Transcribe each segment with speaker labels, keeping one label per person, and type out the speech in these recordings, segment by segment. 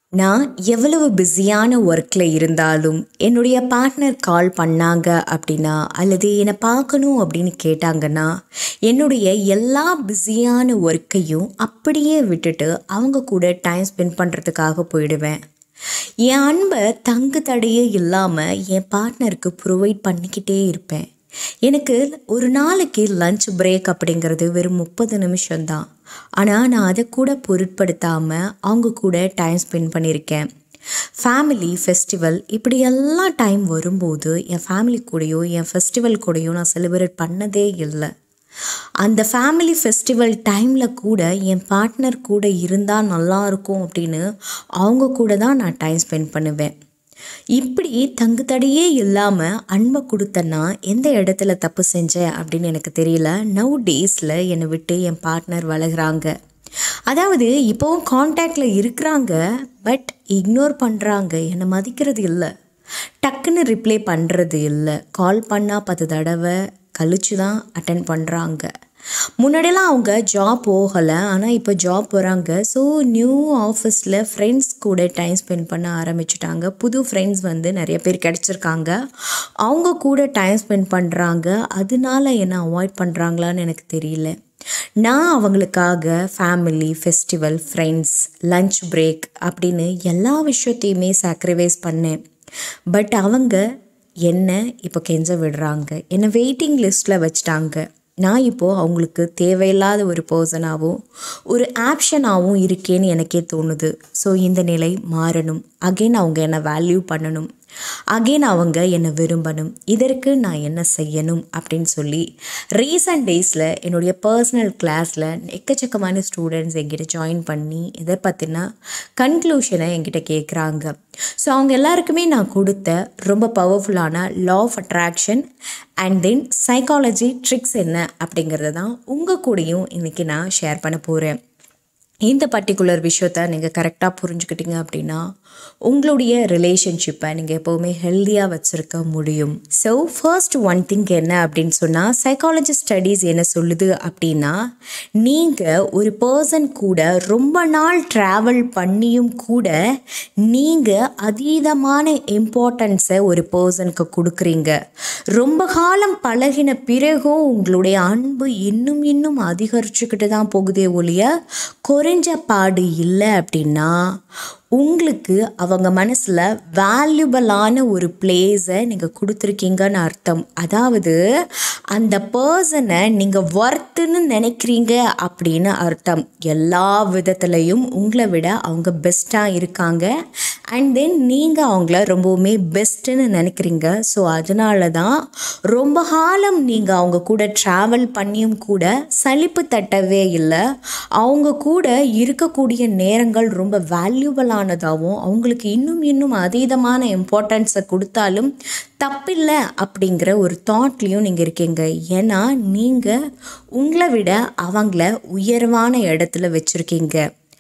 Speaker 1: நான் எவ்வளவு பிஸியான ஒர்க்கில் இருந்தாலும் என்னுடைய பார்ட்னர் கால் பண்ணாங்க அப்படின்னா அல்லது என்னை பார்க்கணும் அப்படின்னு கேட்டாங்கன்னா என்னுடைய எல்லா பிஸியான ஒர்க்கையும் அப்படியே விட்டுட்டு அவங்க கூட டைம் ஸ்பெண்ட் பண்ணுறதுக்காக போயிடுவேன் என் அன்பை தங்கு தடையே இல்லாமல் என் பார்ட்னருக்கு ப்ரொவைட் பண்ணிக்கிட்டே இருப்பேன் எனக்கு ஒரு நாளைக்கு லஞ்ச் பிரேக் அப்படிங்கிறது வெறும் முப்பது நிமிஷம்தான் ஆனால் நான் அதை கூட பொருட்படுத்தாமல் அவங்க கூட டைம் ஸ்பெண்ட் பண்ணியிருக்கேன் ஃபேமிலி ஃபெஸ்டிவல் இப்படியெல்லாம் டைம் வரும்போது என் ஃபேமிலி கூடயோ என் ஃபெஸ்டிவல் கூடயோ நான் செலிப்ரேட் பண்ணதே இல்லை அந்த ஃபேமிலி ஃபெஸ்டிவல் டைமில் கூட என் பார்ட்னர் கூட இருந்தால் நல்லாயிருக்கும் அப்படின்னு அவங்க கூட தான் நான் டைம் ஸ்பெண்ட் பண்ணுவேன் இப்படி தங்கு தடையே இல்லாமல் அன்பை கொடுத்தேன்னா எந்த இடத்துல தப்பு செஞ்சேன் அப்படின்னு எனக்கு தெரியல நவ் டேஸில் என்னை விட்டு என் பார்ட்னர் வளர்கிறாங்க அதாவது இப்போவும் காண்டாக்டில் இருக்கிறாங்க பட் இக்னோர் பண்ணுறாங்க என்னை மதிக்கிறது இல்லை டக்குன்னு ரிப்ளை பண்ணுறது இல்லை கால் பண்ணால் பத்து தடவை கழிச்சு தான் அட்டன் பண்ணுறாங்க முன்னாடியெல்லாம் அவங்க ஜாப் போகலை ஆனால் இப்போ ஜாப் போகிறாங்க ஸோ நியூ ஆஃபீஸில் ஃப்ரெண்ட்ஸ் கூட டைம் ஸ்பெண்ட் பண்ண ஆரம்பிச்சிட்டாங்க புது ஃப்ரெண்ட்ஸ் வந்து நிறைய பேர் கிடச்சிருக்காங்க அவங்க கூட டைம் ஸ்பெண்ட் பண்ணுறாங்க அதனால என்ன அவாய்ட் பண்ணுறாங்களான்னு எனக்கு தெரியல நான் அவங்களுக்காக family festival friends lunch break அப்படின்னு எல்லா விஷயத்தையுமே சாக்ரிஃபைஸ் பண்ணேன் பட் அவங்க என்ன இப்போ கெஞ்ச விடுறாங்க என்னை வெயிட்டிங் லிஸ்ட்டில் வச்சுட்டாங்க நான் இப்போது அவங்களுக்கு தேவையில்லாத ஒரு பர்சனாகவும் ஒரு ஆப்ஷனாகவும் இருக்கேன்னு எனக்கே தோணுது ஸோ இந்த நிலை மாறணும் அகெயின் அவங்க என்னை வேல்யூ பண்ணணும் அகெயின் அவங்க என்னை விரும்பணும் இதற்கு நான் என்ன செய்யணும் அப்படின்னு சொல்லி ரீசன்ட் டேஸில் என்னுடைய பர்சனல் கிளாஸில் எக்கச்சக்கமான ஸ்டூடெண்ட்ஸ் என்கிட்ட ஜாயின் பண்ணி இதை பற்றின கன்க்ளூஷனை என்கிட்ட கேட்குறாங்க ஸோ அவங்க எல்லாருக்குமே நான் கொடுத்த ரொம்ப பவர்ஃபுல்லான law of attraction and then psychology tricks என்ன அப்படிங்கிறத தான் உங்கள் கூடயும் இன்றைக்கி நான் ஷேர் பண்ண போகிறேன் இந்த பர்டிகுலர் விஷயத்த நீங்கள் கரெக்டாக புரிஞ்சுக்கிட்டீங்க அப்படின்னா உங்களுடைய ரிலேஷன்ஷிப்பை நீங்கள் எப்போவுமே ஹெல்த்தியாக வச்சுருக்க முடியும் ஸோ ஃபர்ஸ்ட் ஒன் திங் என்ன அப்படின்னு சொன்னால் சைக்காலஜி ஸ்டடீஸ் என்ன சொல்லுது அப்படின்னா நீங்கள் ஒரு பர்சன் கூட ரொம்ப நாள் ட்ராவல் பண்ணியும் கூட நீங்கள் அதீதமான இம்பார்ட்டன்ஸை ஒரு பர்சனுக்கு கொடுக்குறீங்க ரொம்ப காலம் பழகின பிறகும் உங்களுடைய அன்பு இன்னும் இன்னும் அதிகரிச்சுக்கிட்டு தான் போகுதே ஒழிய குறைஞ்ச பாடு இல்லை அப்படின்னா உங்களுக்கு அவங்க மனசில் வேல்யூபலான ஒரு பிளேஸை நீங்கள் கொடுத்துருக்கீங்கன்னு அர்த்தம் அதாவது அந்த பர்சனை நீங்கள் ஒர்த்துன்னு நினைக்கிறீங்க அப்படின்னு அர்த்தம் எல்லா விதத்துலையும் உங்களை விட அவங்க பெஸ்ட்டாக இருக்காங்க அண்ட் தென் நீங்கள் அவங்கள ரொம்பவுமே பெஸ்ட்டுன்னு நினைக்கிறீங்க ஸோ அதனால தான் ரொம்ப காலம் நீங்கள் அவங்க கூட ட்ராவல் பண்ணியும் கூட சலிப்பு தட்டவே இல்லை அவங்க கூட இருக்கக்கூடிய நேரங்கள் ரொம்ப வேல்யூபலானதாகவும் அவங்களுக்கு இன்னும் இன்னும் அதீதமான இம்பார்ட்டன்ஸை கொடுத்தாலும் தப்பில்லை அப்படிங்கிற ஒரு தாட்லேயும் நீங்கள் இருக்கீங்க ஏன்னா நீங்கள் உங்களை விட அவங்கள உயர்வான இடத்துல வச்சுருக்கீங்க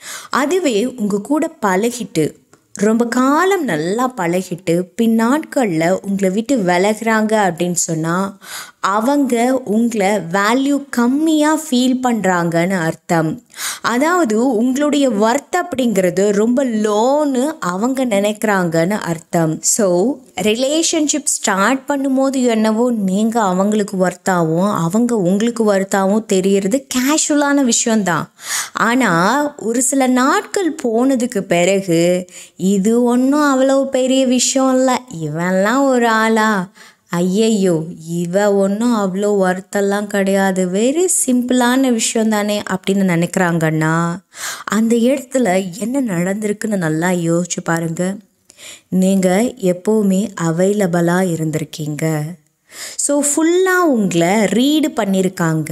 Speaker 1: அதுவே உங்கள் கூட பழகிட்டு ரொம்ப காலம் நல்லா பழகிட்டு பின்னாட்களில் உங்களை விட்டு விலகிறாங்க அப்படின்னு சொன்னால் அவங்க உங்களை வேல்யூ கம்மியாக ஃபீல் பண்ணுறாங்கன்னு அர்த்தம் அதாவது உங்களுடைய ஒர்த் அப்படிங்கிறது ரொம்ப லோன்னு அவங்க நினைக்கிறாங்கன்னு அர்த்தம் ஸோ ரிலேஷன்ஷிப் ஸ்டார்ட் பண்ணும்போது என்னவோ நீங்கள் அவங்களுக்கு ஒர்த்தாகவும் அவங்க உங்களுக்கு ஒர்த்தாகவும் தெரியறது கேஷுவலான விஷயந்தான் ஆனால் ஒரு சில நாட்கள் போனதுக்கு பிறகு இது ஒன்றும் அவ்வளோ பெரிய விஷயம் இல்லை இவன்லாம் ஒரு ஆளா ஐயையோ இவ ஒன்றும் அவ்வளோ ஒர்த்தெல்லாம் கிடையாது வெரி சிம்பிளான விஷயம் தானே அப்படின்னு நினைக்கிறாங்கன்னா அந்த இடத்துல என்ன நடந்திருக்குன்னு நல்லா யோசிச்சு பாருங்க நீங்கள் எப்போவுமே அவைலபிளாக இருந்திருக்கீங்க ஸோ ஃபுல்லாக உங்களை ரீடு பண்ணியிருக்காங்க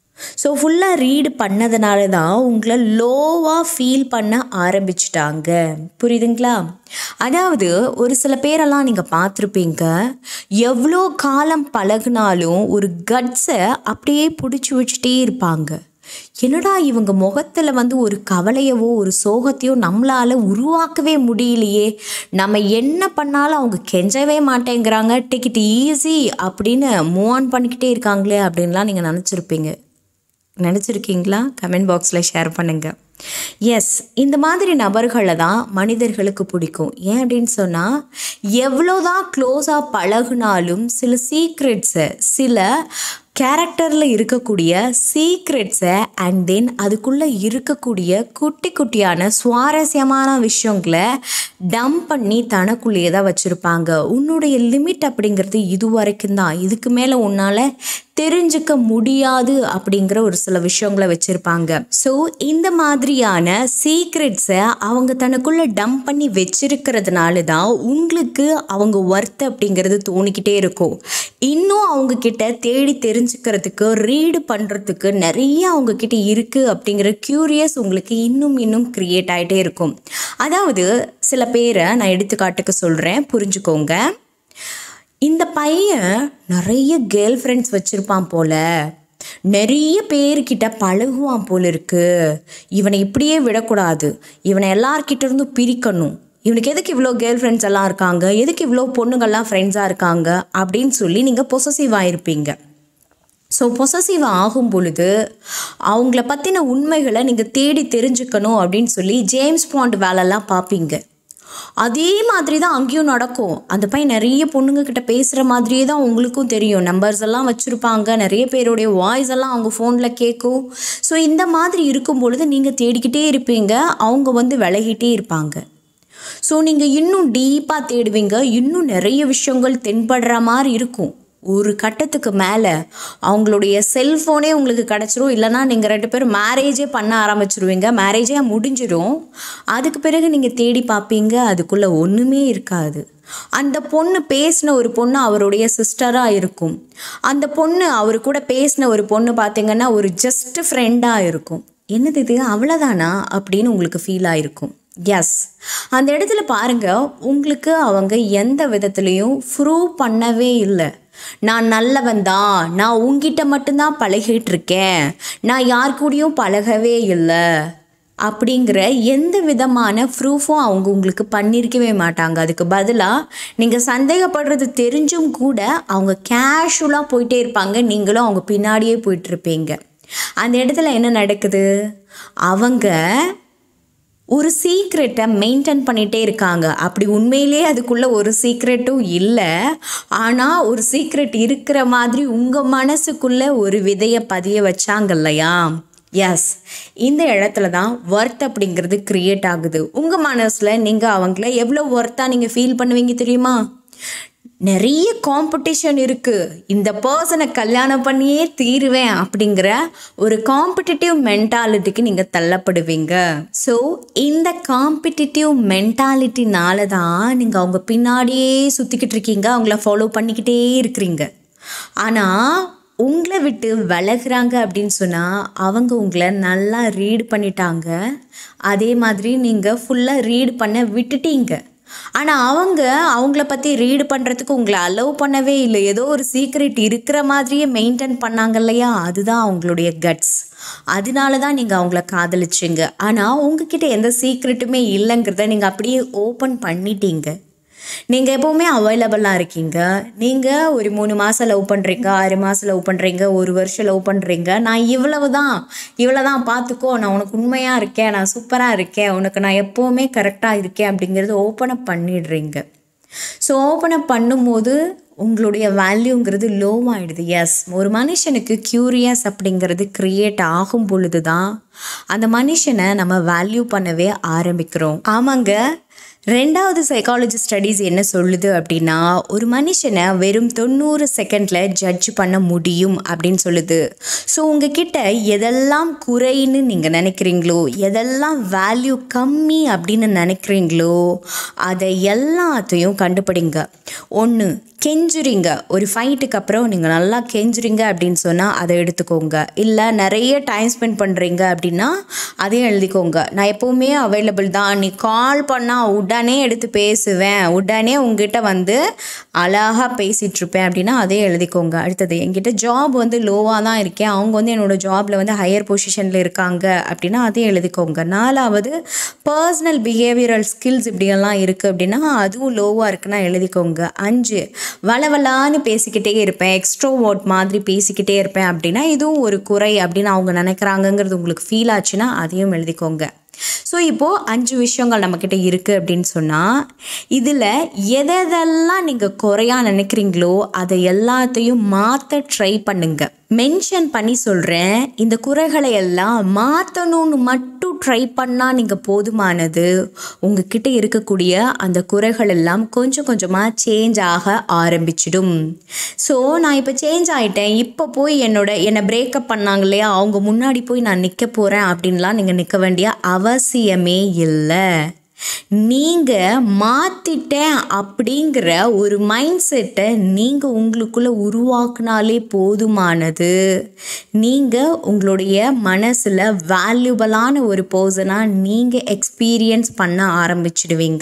Speaker 1: ஸோ ஃபுல்லாக ரீடு பண்ணதுனால தான் உங்களை லோவாக ஃபீல் பண்ண ஆரம்பிச்சிட்டாங்க புரியுதுங்களா அதாவது ஒரு சில பேரெல்லாம் நீங்கள் பார்த்துருப்பீங்க எவ்வளோ காலம் பழகுனாலும் ஒரு கட்ஸை அப்படியே பிடிச்சி வச்சுட்டே இருப்பாங்க என்னடா இவங்க முகத்தில் வந்து ஒரு கவலையவோ ஒரு சோகத்தையோ நம்மளால் உருவாக்கவே முடியலையே நம்ம என்ன பண்ணாலும் அவங்க கெஞ்சவே மாட்டேங்கிறாங்க டேக் இட் ஈஸி அப்படின்னு மூவ் ஆன் பண்ணிக்கிட்டே இருக்காங்களே அப்படின்லாம் நீங்கள் நினச்சிருப்பீங்க நினச்சிருக்கீங்களா கமெண்ட் பாக்ஸில் ஷேர் பண்ணுங்கள் எஸ் இந்த மாதிரி நபர்களை தான் மனிதர்களுக்கு பிடிக்கும் ஏன் அப்படின்னு சொன்னால் எவ்வளோதான் க்ளோஸாக பழகுனாலும் சில சீக்ரெட்ஸை சில கேரக்டரில் இருக்கக்கூடிய சீக்ரெட்ஸை அண்ட் தென் அதுக்குள்ளே இருக்கக்கூடிய குட்டி குட்டியான சுவாரஸ்யமான விஷயங்களை டம்ப் பண்ணி தனக்குள்ளேயே தான் வச்சுருப்பாங்க உன்னுடைய லிமிட் அப்படிங்கிறது இது வரைக்கும் தான் இதுக்கு மேலே உன்னால் தெரிஞ்சுக்க முடியாது அப்படிங்கிற ஒரு சில விஷயங்களை வச்சுருப்பாங்க ஸோ இந்த மாதிரியான சீக்ரெட்ஸை அவங்க தனக்குள்ளே டம்ப் பண்ணி வச்சிருக்கிறதுனால தான் உங்களுக்கு அவங்க ஒர்த் அப்படிங்கிறது தோணிக்கிட்டே இருக்கும் இன்னும் அவங்க கிட்ட தேடி தெரிஞ்சுக்கிறதுக்கு ரீடு பண்ணுறதுக்கு நிறைய அவங்க கிட்ட இருக்குது அப்படிங்கிற க்யூரியஸ் உங்களுக்கு இன்னும் இன்னும் க்ரியேட் ஆகிட்டே இருக்கும் அதாவது சில பேரை நான் எடுத்துக்காட்டுக்கு சொல்கிறேன் புரிஞ்சுக்கோங்க இந்த பையன் நிறைய கேர்ள் ஃப்ரெண்ட்ஸ் வச்சுருப்பான் போல நிறைய பேர்கிட்ட பழகுவான் போல இருக்கு இவனை இப்படியே விடக்கூடாது இவனை எல்லார்கிட்ட இருந்தும் பிரிக்கணும் இவனுக்கு எதுக்கு இவ்வளோ கேர்ள் ஃப்ரெண்ட்ஸ் எல்லாம் இருக்காங்க எதுக்கு இவ்வளோ பொண்ணுங்கள்லாம் ஃப்ரெண்ட்ஸாக இருக்காங்க அப்படின்னு சொல்லி நீங்கள் பொசசிவ் ஆயிருப்பீங்க ஸோ பொசசிவ் ஆகும் பொழுது அவங்கள பற்றின உண்மைகளை நீங்கள் தேடி தெரிஞ்சுக்கணும் அப்படின்னு சொல்லி ஜேம்ஸ் பாண்ட் வேலைலாம் பார்ப்பீங்க அதே மாதிரி தான் அங்கேயும் நடக்கும் அந்த பையன் நிறைய பொண்ணுங்க கிட்ட பேசுகிற மாதிரியே தான் உங்களுக்கும் தெரியும் நம்பர்ஸ் எல்லாம் வச்சுருப்பாங்க நிறைய பேருடைய வாய்ஸ் எல்லாம் அவங்க ஃபோனில் கேட்கும் ஸோ இந்த மாதிரி இருக்கும் பொழுது நீங்கள் தேடிக்கிட்டே இருப்பீங்க அவங்க வந்து விலகிட்டே இருப்பாங்க ஸோ நீங்கள் இன்னும் டீப்பாக தேடுவீங்க இன்னும் நிறைய விஷயங்கள் தென்படுற மாதிரி இருக்கும் ஒரு கட்டத்துக்கு மேலே அவங்களுடைய செல்ஃபோனே உங்களுக்கு கிடச்சிரும் இல்லைனா நீங்கள் ரெண்டு பேரும் மேரேஜே பண்ண ஆரம்பிச்சிருவீங்க மேரேஜே முடிஞ்சிடும் அதுக்கு பிறகு நீங்கள் தேடி பார்ப்பீங்க அதுக்குள்ளே ஒன்றுமே இருக்காது அந்த பொண்ணு பேசின ஒரு பொண்ணு அவருடைய சிஸ்டராக இருக்கும் அந்த பொண்ணு அவர் கூட பேசின ஒரு பொண்ணு பார்த்தீங்கன்னா ஒரு ஜஸ்ட் ஃப்ரெண்டாக இருக்கும் என்னது இது அவ்வளோதானா அப்படின்னு உங்களுக்கு ஃபீல் ஆயிருக்கும் எஸ் அந்த இடத்துல பாருங்க உங்களுக்கு அவங்க எந்த விதத்துலேயும் ப்ரூவ் பண்ணவே இல்லை நான் நல்லவன் தான் நான் உங்ககிட்ட மட்டும்தான் பழகிட்டு இருக்கேன் நான் யார் கூடயும் பழகவே இல்லை அப்படிங்கிற எந்த விதமான ப்ரூஃபும் அவங்க உங்களுக்கு பண்ணியிருக்கவே மாட்டாங்க அதுக்கு பதிலாக நீங்கள் சந்தேகப்படுறது தெரிஞ்சும் கூட அவங்க கேஷுவலாக போயிட்டே இருப்பாங்க நீங்களும் அவங்க பின்னாடியே போயிட்டுருப்பீங்க அந்த இடத்துல என்ன நடக்குது அவங்க ஒரு சீக்ரெட்டை மெயின்டைன் பண்ணிகிட்டே இருக்காங்க அப்படி உண்மையிலே அதுக்குள்ளே ஒரு சீக்ரெட்டும் இல்லை ஆனால் ஒரு சீக்ரெட் இருக்கிற மாதிரி உங்கள் மனசுக்குள்ளே ஒரு விதையை பதிய வச்சாங்க இல்லையா எஸ் இந்த இடத்துல தான் ஒர்த் அப்படிங்கிறது க்ரியேட் ஆகுது உங்கள் மனசில் நீங்கள் அவங்கள எவ்வளோ ஒர்த்தாக நீங்கள் ஃபீல் பண்ணுவீங்க தெரியுமா நிறைய காம்படிஷன் இருக்குது இந்த பர்சனை கல்யாணம் பண்ணியே தீருவேன் அப்படிங்கிற ஒரு காம்படிட்டிவ் மென்டாலிட்டிக்கு நீங்கள் தள்ளப்படுவீங்க ஸோ இந்த காம்படிட்டிவ் மென்டாலிட்டினால தான் நீங்கள் அவங்க பின்னாடியே சுற்றிக்கிட்டு இருக்கீங்க அவங்கள ஃபாலோ பண்ணிக்கிட்டே இருக்கிறீங்க ஆனால் உங்களை விட்டு விலகுறாங்க அப்படின்னு சொன்னால் அவங்க உங்களை நல்லா ரீட் பண்ணிட்டாங்க அதே மாதிரி நீங்கள் ஃபுல்லாக ரீட் பண்ண விட்டுட்டீங்க ஆனால் அவங்க அவங்கள பற்றி ரீடு பண்ணுறதுக்கு உங்களை அலோவ் பண்ணவே இல்லை ஏதோ ஒரு சீக்ரெட் இருக்கிற மாதிரியே மெயின்டைன் பண்ணாங்க இல்லையா அதுதான் அவங்களுடைய கட்ஸ் அதனால தான் நீங்கள் அவங்கள காதலிச்சிங்க ஆனால் உங்ககிட்ட எந்த சீக்ரெட்டுமே இல்லைங்கிறத நீங்கள் அப்படியே ஓப்பன் பண்ணிட்டீங்க நீங்கள் எப்போவுமே அவைலபிளாக இருக்கீங்க நீங்கள் ஒரு மூணு மாதம் லவ் பண்ணுறீங்க ஆறு மாதம் லவ் பண்ணுறீங்க ஒரு வருஷம் லவ் பண்ணுறீங்க நான் இவ்வளவு தான் இவ்வளோ தான் பார்த்துக்கோ நான் உனக்கு உண்மையாக இருக்கேன் நான் சூப்பராக இருக்கேன் உனக்கு நான் எப்போவுமே கரெக்டாக இருக்கேன் அப்படிங்கிறது ஓப்பன் அப் பண்ணிடுறீங்க ஸோ ஓப்பன் அப் பண்ணும்போது உங்களுடைய வேல்யூங்கிறது லோ ஆகிடுது எஸ் ஒரு மனுஷனுக்கு க்யூரியஸ் அப்படிங்கிறது க்ரியேட் ஆகும் பொழுது தான் அந்த மனுஷனை நம்ம வேல்யூ பண்ணவே ஆரம்பிக்கிறோம் ஆமாங்க ரெண்டாவது சைக்காலஜி ஸ்டடீஸ் என்ன சொல்லுது அப்படின்னா ஒரு மனுஷனை வெறும் தொண்ணூறு செகண்டில் ஜட்ஜ் பண்ண முடியும் அப்படின்னு சொல்லுது ஸோ உங்ககிட்ட எதெல்லாம் குறைன்னு நீங்கள் நினைக்கிறீங்களோ எதெல்லாம் வேல்யூ கம்மி அப்படின்னு நினைக்கிறீங்களோ அதை எல்லாத்தையும் கண்டுபிடிங்க ஒன்று கெஞ்சுறீங்க ஒரு ஃபைட்டுக்கு அப்புறம் நீங்கள் நல்லா கெஞ்சுறீங்க அப்படின்னு சொன்னால் அதை எடுத்துக்கோங்க இல்லை நிறைய டைம் ஸ்பெண்ட் பண்ணுறீங்க அப்படின்னா அதையும் எழுதிக்கோங்க நான் எப்போவுமே அவைலபிள் தான் நீ கால் பண்ணால் உடனே எடுத்து பேசுவேன் உடனே உங்ககிட்ட வந்து அழகாக பேசிகிட்டு இருப்பேன் அப்படின்னா அதையும் எழுதிக்கோங்க அடுத்தது என்கிட்ட ஜாப் வந்து லோவாக தான் இருக்கேன் அவங்க வந்து என்னோடய ஜாபில் வந்து ஹையர் பொசிஷனில் இருக்காங்க அப்படின்னா அதையும் எழுதிக்கோங்க நாலாவது பர்சனல் பிஹேவியரல் ஸ்கில்ஸ் இப்படியெல்லாம் இருக்குது அப்படின்னா அதுவும் லோவாக இருக்குன்னா எழுதிக்கோங்க அஞ்சு வளவலான்னு பேசிக்கிட்டே இருப்பேன் எக்ஸ்ட்ரோவோட் மாதிரி பேசிக்கிட்டே இருப்பேன் அப்படின்னா இதுவும் ஒரு குறை அப்படின்னு அவங்க நினைக்கிறாங்கங்கிறது உங்களுக்கு ஃபீல் ஃபீல் ஆச்சுன்னா அதையும் எழுதிக்கோங்க ஸோ இப்போது அஞ்சு விஷயங்கள் நம்மக்கிட்ட இருக்குது அப்படின்னு சொன்னால் இதில் எதெல்லாம் நீங்கள் குறையா நினைக்கிறீங்களோ அதை எல்லாத்தையும் மாற்ற ட்ரை பண்ணுங்க மென்ஷன் பண்ணி சொல்கிறேன் இந்த குறைகளை எல்லாம் மாற்றணும்னு மட்டும் ட்ரை பண்ணால் நீங்கள் போதுமானது உங்ககிட்ட இருக்கக்கூடிய அந்த குறைகள் எல்லாம் கொஞ்சம் கொஞ்சமாக சேஞ்ச் ஆக ஆரம்பிச்சிடும் ஸோ நான் இப்போ சேஞ்ச் ஆகிட்டேன் இப்போ போய் என்னோட என்னை பிரேக்கப் பண்ணாங்க இல்லையா அவங்க முன்னாடி போய் நான் நிற்க போகிறேன் அப்படின்லாம் நீங்கள் நிற்க வேண்டிய அவசியமே இல்லை நீங்கள் மாற்றிட்டேன் அப்படிங்கிற ஒரு மைண்ட் செட்டை நீங்கள் உங்களுக்குள்ளே உருவாக்குனாலே போதுமானது நீங்கள் உங்களுடைய மனசில் வேல்யூபலான ஒரு பர்சனாக நீங்கள் எக்ஸ்பீரியன்ஸ் பண்ண ஆரம்பிச்சிடுவீங்க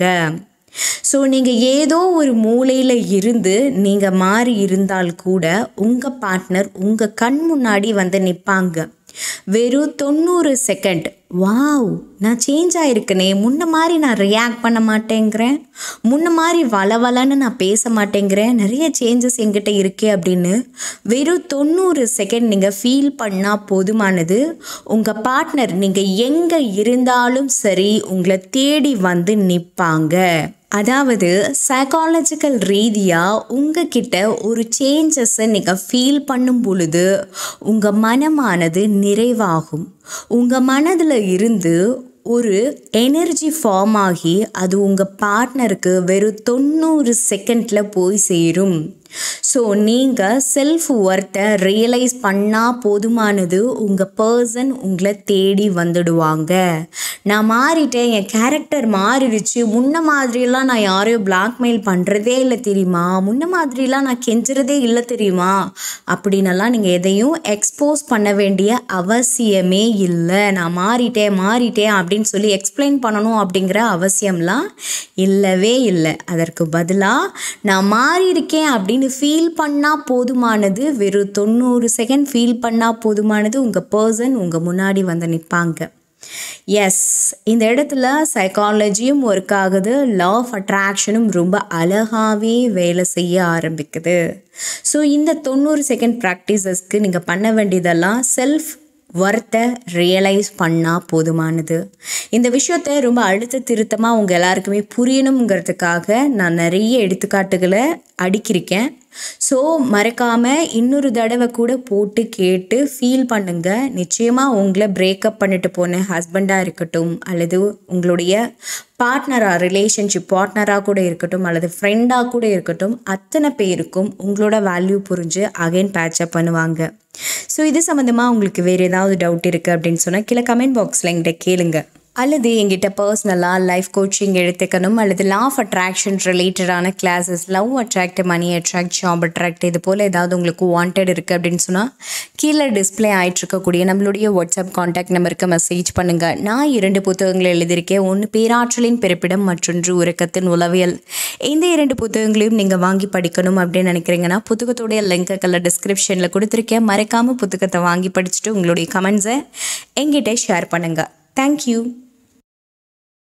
Speaker 1: ஸோ நீங்கள் ஏதோ ஒரு மூலையில் இருந்து நீங்கள் மாறி இருந்தால் கூட உங்கள் பார்ட்னர் உங்கள் கண் முன்னாடி வந்து நிற்பாங்க வெறும் தொண்ணூறு செகண்ட் வாவ் நான் சேஞ்ச் ஆகிருக்கனே முன்ன மாதிரி நான் ரியாக்ட் பண்ண மாட்டேங்கிறேன் முன்ன மாதிரி வளவலன்னு நான் பேச மாட்டேங்கிறேன் நிறைய சேஞ்சஸ் என்கிட்ட இருக்கே அப்படின்னு வெறும் தொண்ணூறு செகண்ட் நீங்கள் ஃபீல் பண்ணால் போதுமானது உங்கள் பார்ட்னர் நீங்கள் எங்கே இருந்தாலும் சரி உங்களை தேடி வந்து நிற்பாங்க அதாவது சைக்காலஜிக்கல் ரீதியாக உங்ககிட்ட ஒரு சேஞ்சஸை நீங்கள் ஃபீல் பண்ணும் பொழுது உங்கள் மனமானது நிறைவாகும் உங்கள் மனதில் இருந்து ஒரு எனர்ஜி ஃபார்ம் ஆகி அது உங்கள் பார்ட்னருக்கு வெறும் தொண்ணூறு செகண்டில் போய் சேரும் ஸோ நீங்கள் செல்ஃப் ஒர்த்தை ரியலைஸ் பண்ணால் போதுமானது உங்கள் பர்சன் உங்களை தேடி வந்துடுவாங்க நான் மாறிட்டேன் என் கேரக்டர் மாறிடுச்சு முன்ன மாதிரியெல்லாம் நான் யாரையும் பிளாக்மெயில் பண்ணுறதே இல்லை தெரியுமா முன்ன மாதிரிலாம் நான் கெஞ்சுறதே இல்லை தெரியுமா அப்படின்னெல்லாம் நீங்கள் எதையும் எக்ஸ்போஸ் பண்ண வேண்டிய அவசியமே இல்லை நான் மாறிட்டேன் மாறிட்டேன் அப்படின்னு சொல்லி எக்ஸ்பிளைன் பண்ணணும் அப்படிங்கிற அவசியம்லாம் இல்லவே இல்லை அதற்கு பதிலாக நான் மாறி இருக்கேன் அப்படின்னு ஃபீல் பண்ணால் போதுமானது வெறும் தொண்ணூறு செகண்ட் ஃபீல் பண்ணால் போதுமானது உங்கள் பர்சன் உங்கள் முன்னாடி வந்து நிற்பாங்க எஸ் இந்த இடத்துல சைக்காலஜியும் ஒர்க் ஆகுது லா ஆஃப் அட்ராக்ஷனும் ரொம்ப அழகாகவே வேலை செய்ய ஆரம்பிக்குது ஸோ இந்த தொண்ணூறு செகண்ட் ப்ராக்டிசஸ்க்கு நீங்கள் பண்ண வேண்டியதெல்லாம் செல்ஃப் ஒர்த்தை ரியலைஸ் பண்ணால் போதுமானது இந்த விஷயத்த ரொம்ப அழுத்த திருத்தமாக உங்கள் எல்லாருக்குமே புரியணுங்கிறதுக்காக நான் நிறைய எடுத்துக்காட்டுகளை அடுக்கியிருக்கேன் ஸோ மறக்காமல் இன்னொரு தடவை கூட போட்டு கேட்டு ஃபீல் பண்ணுங்கள் நிச்சயமாக உங்களை பிரேக்கப் பண்ணிட்டு போன ஹஸ்பண்டாக இருக்கட்டும் அல்லது உங்களுடைய பார்ட்னராக ரிலேஷன்ஷிப் பார்ட்னராக கூட இருக்கட்டும் அல்லது ஃப்ரெண்டாக கூட இருக்கட்டும் அத்தனை பேருக்கும் உங்களோட வேல்யூ புரிஞ்சு அகைன் பேட்சப் பண்ணுவாங்க ஸோ இது சம்மந்தமாக உங்களுக்கு வேறு ஏதாவது டவுட் இருக்குது அப்படின்னு சொன்னால் கீழே கமெண்ட் பாக்ஸில் என்கிட்ட கேளுங்க அல்லது எங்கிட்ட பர்சனலாக லைஃப் கோச்சிங் எடுத்துக்கணும் அல்லது லா ஆஃப் அட்ராக்ஷன் ரிலேட்டடான classes love attract money attract job attract இது போல் ஏதாவது உங்களுக்கு வாண்டட் இருக்குது அப்படின்னு சொன்னால் கீழே டிஸ்பிளே ஆகிட்டு இருக்கக்கூடிய நம்மளுடைய வாட்ஸ்அப் காண்டாக்ட் நம்பருக்கு மெசேஜ் பண்ணுங்கள் நான் இரண்டு புத்தகங்களை எழுதியிருக்கேன் ஒன்று பேராற்றலின் பிறப்பிடம் மற்றொன்று உறக்கத்தின் உளவியல் இந்த இரண்டு புத்தகங்களையும் நீங்கள் வாங்கி படிக்கணும் அப்படின்னு நினைக்கிறீங்கன்னா புத்தகத்துடைய லிங்க்குகளை டிஸ்கிரிப்ஷனில் கொடுத்துருக்கேன் மறக்காமல் புத்தகத்தை வாங்கி படிச்சுட்டு உங்களுடைய கமெண்ட்ஸை எங்கிட்ட ஷேர் பண்ணுங்கள் தேங்க்யூ